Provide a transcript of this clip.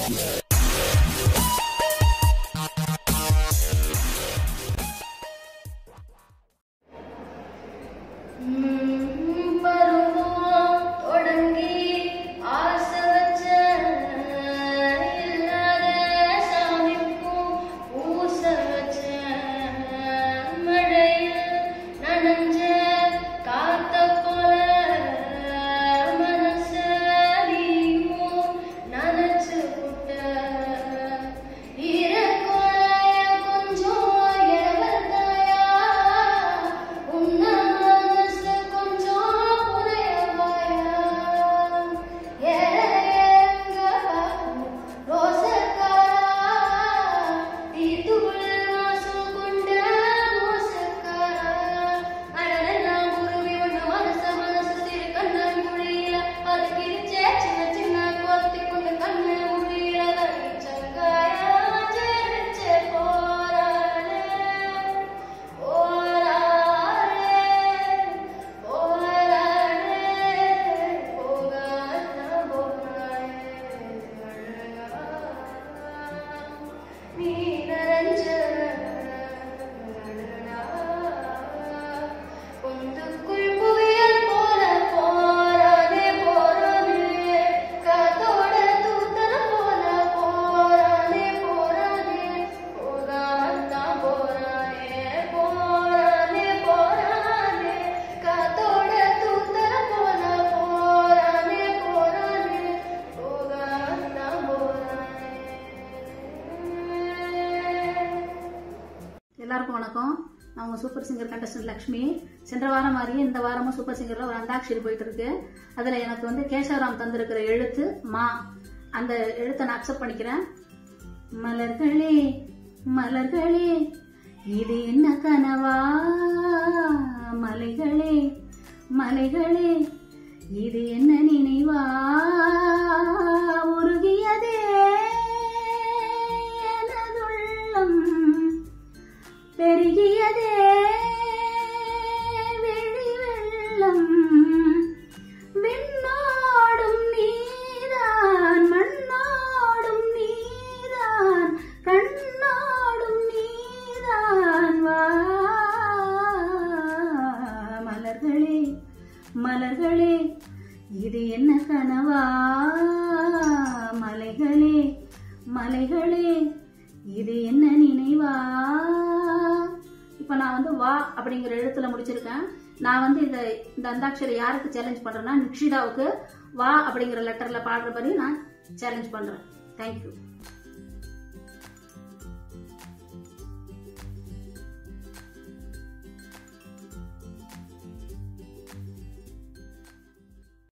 பருவம் தொடங்கி ஆசை வச்ச இல்லாத சாமிக்கும் பூச வச்ச மழையில் நனைஞ்ச காத்த போல மனச நீயும் நனைச்சு விட்ட ஈரக்குழைய கொஞ்சம் எவர்தாயா உன்ன மனச கொஞ்சம் புரியவாயா ஏங்க ரோசக்காரா தீத்துள் வாசம் கொண்ட மோசக்காரா அடலெல்லாம் குருவி ஒன்று மனச மனசு சிறு கண்ணன் குழியில அது கிழிச்சே சின்ன சின்ன கோர்த்தி கொண்டு கண்ணு முடியல சங்காயா ஜெரிச்சே போறானே போறானே போறானே போகாத போறானே நீ நரஞ்ச பொந்துக்குள் புயல் போல போறானே போறானே காத்தோட தூத்தன போல போறானே போறானே போகாமத்தான் போறானே போறானே போறானே காத்தோட தூத்தன போல போறானே போறானே போகாமத்தான் போறானே எல்லாருக்கும் வணக்கம் நான் உங்க சூப்பர் சிங்கர் கண்டஸ்டன்ட் லக்ஷ்மி சென்ற வாரம் மாதிரியே இந்த வாரமும் சூப்பர் சிங்கர்ல ஒரு அந்தாட்சரி போயிட்டு இருக்கு அதுல எனக்கு வந்து கேசவராம் தந்திருக்கிற எழுத்து மா அந்த எழுத்தை நான் அக்செப்ட் பண்ணிக்கிறேன் மலர்களே மலர்களே இது என்ன கனவா மலைகளே மலைகளே இது என்ன நினைவா உருகியதே எனதுள்ளம் பெருகியதே வெளி வெள்ளம் விண்ணோடும் நீதான் மண்ணோடும் நீதான் கண்ணோடும் நீதான் வா மலர்களே மலர்களே இது என்ன கனவா மலைகளே மலைகளே இது என்ன நினைவா இப்ப நான் வந்து வா அப்படிங்கிற எழுத்துல முடிச்சிருக்கேன் நான் வந்து இந்த இந்த அந்தாட்சரி யாருக்கு சேலஞ்ச் பண்றேன்னா நிக்ஷிதாவுக்கு வா அப்படிங்கிற லெட்டர்ல பாடுற மாதிரி நான் சேலஞ்ச் பண்றேன் தேங்க்யூ